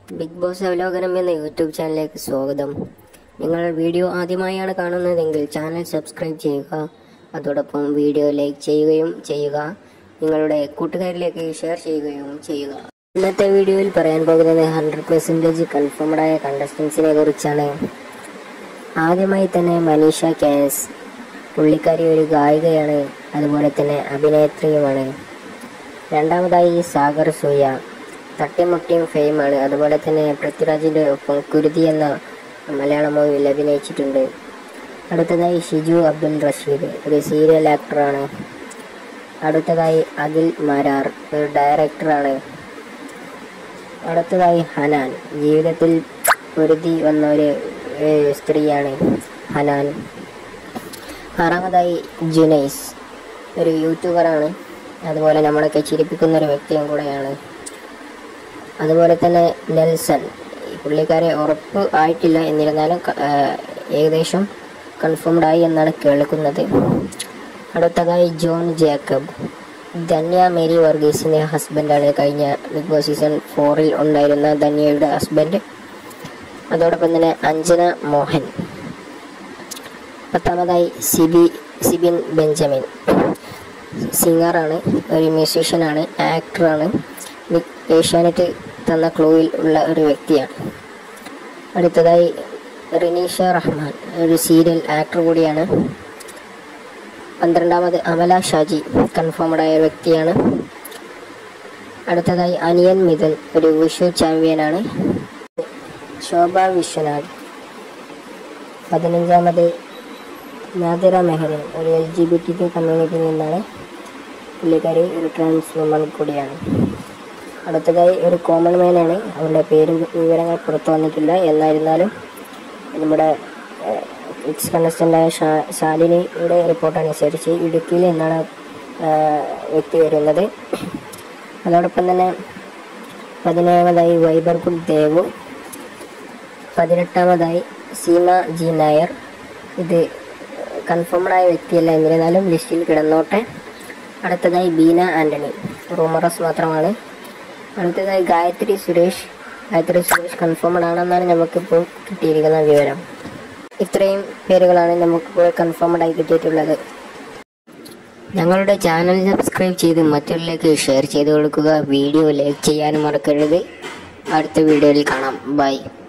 big boss അവലോകനം എന്ന YouTube ചാനലിലേക്ക് സ്വാഗതം നിങ്ങൾ വീഡിയോ ആദ്യമായാണ് കാണുന്നതെങ്കിൽ ചാനൽ സബ്സ്ക്രൈബ് ചെയ്യുക അതോടൊപ്പം വീഡിയോ ലൈക്ക് ചെയ്യുകയും ചെയ്യുക നിങ്ങളുടെ കൂട്ടുകാരിലേക്ക് ഷെയർ ചെയ്യുകയും ചെയ്യുക ഇന്നത്തെ വീഡിയോയിൽ പറയാൻ പോകുന്നത് ഹൺഡ്രഡ് പെർസെൻറ്റേജ് കൺഫേംഡായ കണ്ടസ്റ്റൻസിനെ കുറിച്ചാണ് ആദ്യമായി തന്നെ മനീഷ കാസ് പുള്ളിക്കാരി ഒരു ഗായികയാണ് അതുപോലെ തന്നെ അഭിനേത്രിയുമാണ് രണ്ടാമതായി സാഗർ സൂയ തട്ടിമുട്ടിയും ഫെയിമാണ് അതുപോലെ തന്നെ പൃഥ്വിരാജിൻ്റെ ഒപ്പം കുരുതി എന്ന മലയാള മൂവിയിൽ അഭിനയിച്ചിട്ടുണ്ട് അടുത്തതായി ഷിജു അബ്ദുൽ റഷീദ് ഒരു സീരിയൽ ആക്ടറാണ് അടുത്തതായി അഖിൽ മാരാർ ഒരു ഡയറക്ടറാണ് അടുത്തതായി ഹനാൻ ജീവിതത്തിൽ പൊരുതി വന്ന ഒരു ഏഹ്, സ്ത്രീയാണ് ഹനാൻ ആറാമതായി ജുനൈസ് ഒരു യൂട്യൂബറാണ് അതുപോലെ നമ്മളൊക്കെ ചിരിപ്പിക്കുന്ന ഒരു വ്യക്തിയും കൂടെയാണ് അതുപോലെ തന്നെ നെൽസൺ ഈ പുള്ളിക്കാരെ ഉറപ്പ് ആയിട്ടില്ല എന്നിരുന്നാലും ക- ആ, ഏകദേശം കൺഫേംഡ് ആയി എന്നാണ് കേൾക്കുന്നത് അടുത്തതായി ജോൺ ജേക്കബ് ധന്യ മേരി വർഗീസിൻ്റെ ഹസ്ബൻഡാണ് കഴിഞ്ഞ ബിഗ് ബോസ് സീസൺ ഫോറിൽ ഉണ്ടായിരുന്ന ധന്യയുടെ ഹസ്ബൻഡ് അതോടൊപ്പം തന്നെ അഞ്ജന മോഹൻ പത്താമതായി സിബി സിബിൻ ബെഞ്ചമിൻ സിംഗറാണ് ഒരു മ്യൂസീഷ്യനാണ് ആക്ടറാണ് ബിഗ് ഏഷ്യാനെറ്റ് തന്ന ക്ലൂവിൽ ഉള്ള ഒരു വ്യക്തിയാണ് അടുത്തതായി റിനീഷ റഹ്മാൻ ഒരു സീരിയൽ ആക്ടർ കൂടിയാണ് പന്ത്രണ്ടാമത് അമല ഷാജി കൺഫേംഡായ ഒരു വ്യക്തിയാണ് അടുത്തതായി അനിയൻ മിഥുൻ ഒരു വിഷു ചാമ്പ്യനാണ് ശോഭ വിശ്വനാഥ് പതിനഞ്ചാമത് നാദിറ മെഹറിൻ ഒരു L G B T Q കമ്മ്യൂണിറ്റിയിൽ നിന്നാണ് പുള്ളിക്കാരി ഒരു ട്രാൻസ് വുമൺ കൂടിയാണ് അടുത്തതായി ഒരു കോമൺ മാനാണ് അവരുടെ പേരും വിവരങ്ങൾ പുറത്തു വന്നിട്ടില്ല എന്നായിരുന്നാലും നമ്മുടെ എക്സ് കണ്ടസ്റ്റൻ്റായ ഷാ ശാലിനിയുടെ റിപ്പോർട്ട് അനുസരിച്ച് ഇടുക്കിയിൽ നിന്നാണ് ആ, വ്യക്തി വരുന്നത് അതോടൊപ്പം തന്നെ പതിനേഴാമതായി വൈബർകുൽ ദേവു പതിനെട്ടാമതായി സീമ ജി നായർ ഇത് കൺഫേംഡായ വ്യക്തിയല്ല എന്നിരുന്നാലും ലിസ്റ്റിൽ കിടന്നോട്ടെ അടുത്തതായി ബീന ആൻ്റണി റൂമറസ് മാത്രമാണ് അടുത്തതായി ഗായത്രി സുരേഷ് ഗായത്രി സുരേഷ് കൺഫേംഡ് ആണെന്നാണ് നമുക്കിപ്പോൾ കിട്ടിയിരിക്കുന്ന വിവരം ഇത്രയും പേരുകളാണ് നമുക്കിപ്പോൾ കൺഫേംഡ് ആയി കിട്ടിയിട്ടുള്ളത് ഞങ്ങളുടെ ചാനൽ സബ്സ്ക്രൈബ് ചെയ്ത് മറ്റുള്ളവരിലേക്ക് ഷെയർ ചെയ്ത് കൊടുക്കുക വീഡിയോ ലൈക്ക് ചെയ്യാനും മറക്കരുത് അടുത്ത വീഡിയോയിൽ കാണാം ബൈ